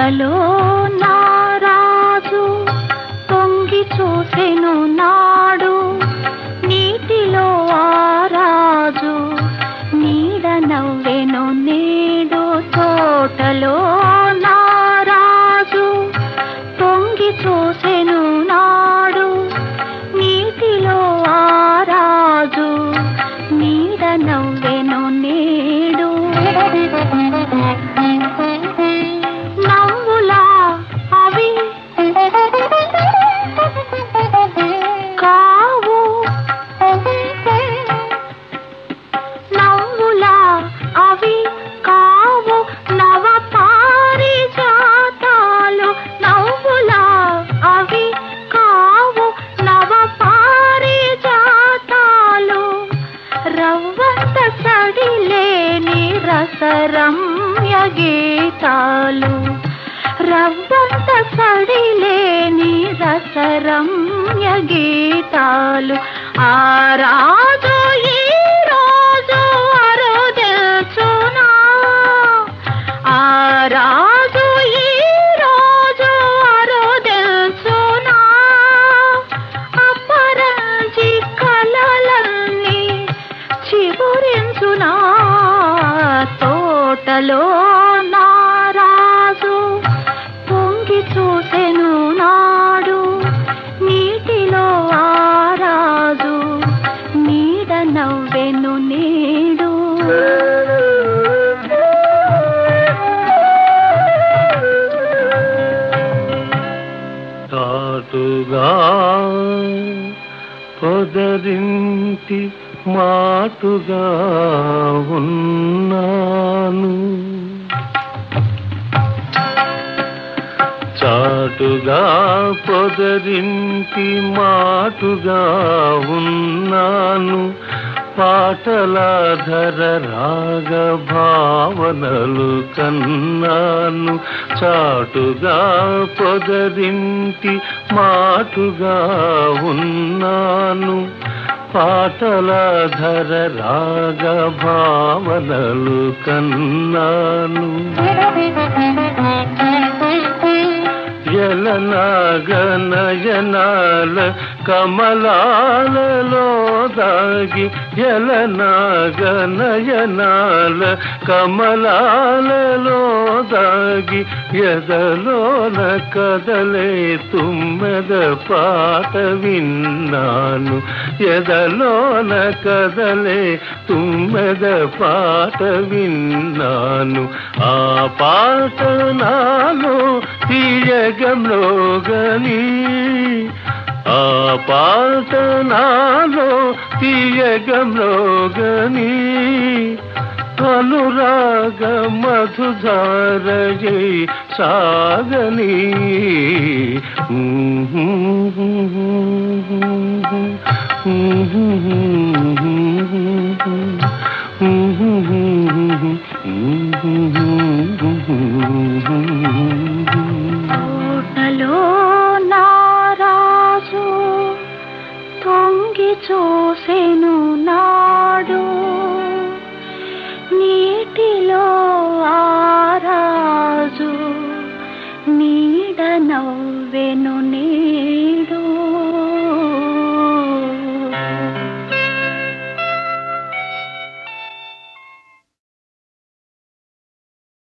తోటలో నారాజు తొంగి చూసెను నాడు నీటిలో ఆరాజు నీడ నవ్వెను నేడు తోటలో నారాజు తొంగి చూసెను నాడు నీటిలో ఆరాజు నీడ నవ్వెను నేడు నవ్వులా అవి కావు నవ్వులా అవి కావు నవ పారిజాతాలు నవ్వులా అవి కావు నవ పారిజాతాలు రవ్వంత సడిలేని రసరమ్య గీతాలు రవ్వంత సడిలేని రసరమ్య గీతాలు ఆ రాజు ఈ రోజు అరుదెల్చునా ఆ రాజు ఈ రోజు అరుదెల్చునా అపరంజి కలలన్నీ చిగురించునా తోటలో నారాజు పొంగి చూసెను నాడు నీటిలో ఆరాజు నీడ నవ్వెను నేడు చాటుగా పొదరింటి మాటుగా ఉన్నాను చాటుగా పొదరింటి మాటుగా ఉన్నాను పాటలాధర రాగ భావనలు కన్నాను చాటుగా పొదరింటి మాటుగా ఉన్నాను పాటలాధర రాగ భావనలు కన్నాను జలనాగనయనాల కమలాలలో దాగి జలనాగనయనాల కమలాలలో దాగి ఎదలోన కదలే తుమ్మెద పాట విన్నాను ఎదలోన కదలే తుమ్మెద పాట విన్నాను ఆ పాట నాలో తీయగంలోగని ఆ పాట నాలో తీయగంలోగని అనురాగ మధుధారజై సాగని తోటలో నారాజు తొంగి చూసెను నాడు నీటిలో ఆరాజు నీడ నవ్వెను నీ